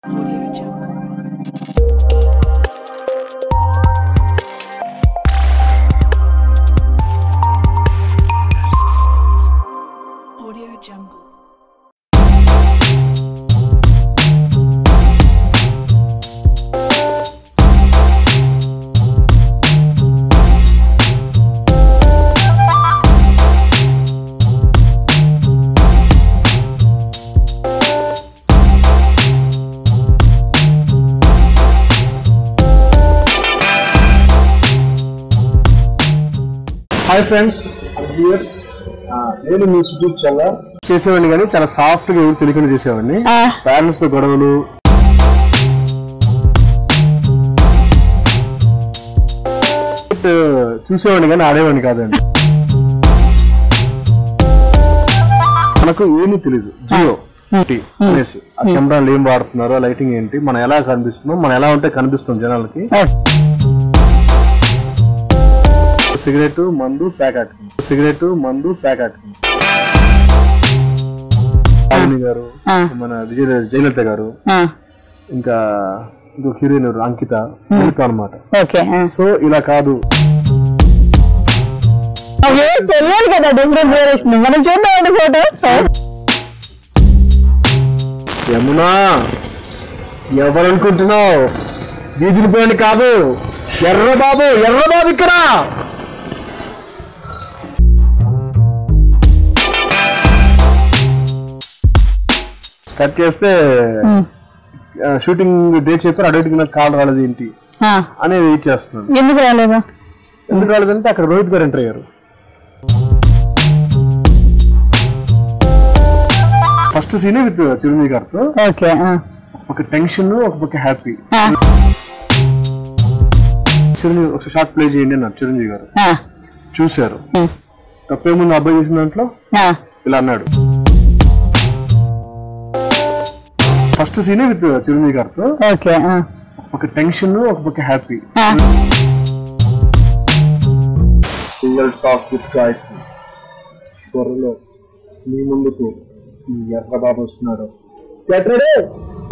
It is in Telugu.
Audio Jungle. Audio Jungle. Hi friends viewers నేను మీ సుధీర్ చల్ల చేసేవాడిని కానీ చాలా సాఫ్ట్ గా ఎవరు తెలియకుండా చేసేవాడిని పేరెంట్స్ తో గొడవలు But, చూసేవాడిని కానీ ఆడేవాడిని కాదండి మనకు ఏమీ తెలియదు జియో అనేసి ఆ కెమెరాలు ఏం వాడుతున్నారో లైటింగ్ ఏంటి మనం ఎలా కనిపిస్తున్నాం మనం ఎలా ఉంటే కనిపిస్తాం జనాలకి సిగరెట్ మందు ప్యాకెట్ సిగరెట్ మందు ప్యాకెట్ రాగిణి గారు మన విజయ జయలలిత గారు ఇంకా ఇంకొక హీరోయిన్ ఎవరు? అంకిత వీళ్ళతో అనమాట ఓకే సో ఇలా కాదు తెలియాలి కదా డిఫరెన్స్ వేరేషన్ మనం చూద్దామండి ఫోటో యమునా ఎవరనుకుంటున్నావు వీధిని పోయిన కాదు ఎర్రబాబు ఎర్రబాబు ఇక్కడ కట్ చేస్తే షూటింగ్ డేట్ చెప్పారు ఆ డేట్కి నాకు కాల్ రాలేదు ఏంటి అని వెయిట్ చేస్తున్నాను ఎందుకు రాలేదు ఎందుకు రాలేదంటే అక్కడ రోహిత్ గారు ఎంటర్ అయ్యారు ఫస్ట్ సీనే విత్ చిరంజీవి గారితో ఓకే ఒక టెన్షన్ ఒక పక్క హ్యాపీ చిరంజీవి ఒక షార్ట్ ప్లే చేయండి అన్నారు చిరంజీవి గారు చూశారు తప్పేముంది అబ్బాయి చేసిన దాంట్లో ఇలా అన్నాడు ఫస్ట్ సీనే విత్ చిరంజీవి గారితో ఓకే ఒక టెన్షన్ ఒక పక్క happy single talk with Gayatri త్వరలో మీ ముందుకు ఈ ఎర్రబాబు వస్తున్నాడు Get ready.